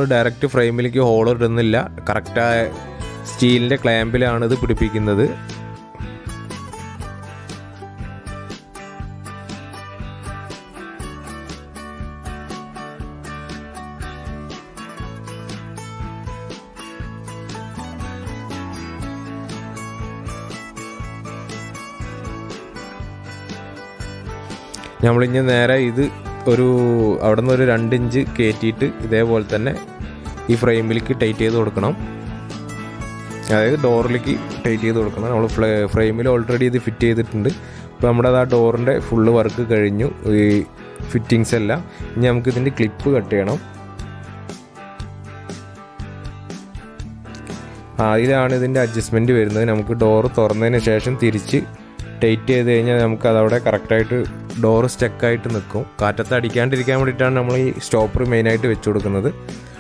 direct ഫ്രെയിമിലേക്ക് whole ഇടുന്നില്ല കറക്റ്റായ സ്റ്റീലിൻ്റെ ക്ലാമ്പിലാണ് ഇത് പിടിപ്പിക്കുന്നത് നമ്മളിഞ്ഞ് നേരെ ഇത് ഒരു അവിടെ നിന്ന് ഒരു രണ്ട് ഇഞ്ച് കയറ്റിയിട്ട് ഇതേപോലെ തന്നെ ഈ ഫ്രെയിമിലേക്ക് ടൈറ്റ് ചെയ്ത് കൊടുക്കണം അതായത് ഡോറിലേക്ക് ടൈറ്റ് ചെയ്ത് കൊടുക്കണം നമ്മൾ ഫ്രെയിമിൽ ഓൾറെഡി ഇത് ഫിറ്റ് ചെയ്തിട്ടുണ്ട് ഇപ്പോൾ നമ്മുടെ ആ ഡോറിൻ്റെ ഫുള്ള് വർക്ക് കഴിഞ്ഞു ഈ ഫിറ്റിങ്സ് എല്ലാം ഇനി നമുക്ക് ഇതിൻ്റെ ക്ലിപ്പ് കട്ട് ചെയ്യണം അതിലാണ് ഇതിൻ്റെ അഡ്ജസ്റ്റ്മെൻറ്റ് വരുന്നത് നമുക്ക് ഡോറ് തുറന്നതിന് ശേഷം തിരിച്ച് ടൈറ്റ് ചെയ്ത് കഴിഞ്ഞാൽ നമുക്ക് അതവിടെ കറക്റ്റായിട്ട് ഡോറ് സ്റ്റക്കായിട്ട് നിൽക്കും കാറ്റത്ത് അടിക്കാണ്ടിരിക്കാൻ വേണ്ടിയിട്ടാണ് നമ്മൾ ഈ സ്റ്റോപ്പർ മെയിനായിട്ട് വെച്ച് കൊടുക്കുന്നത്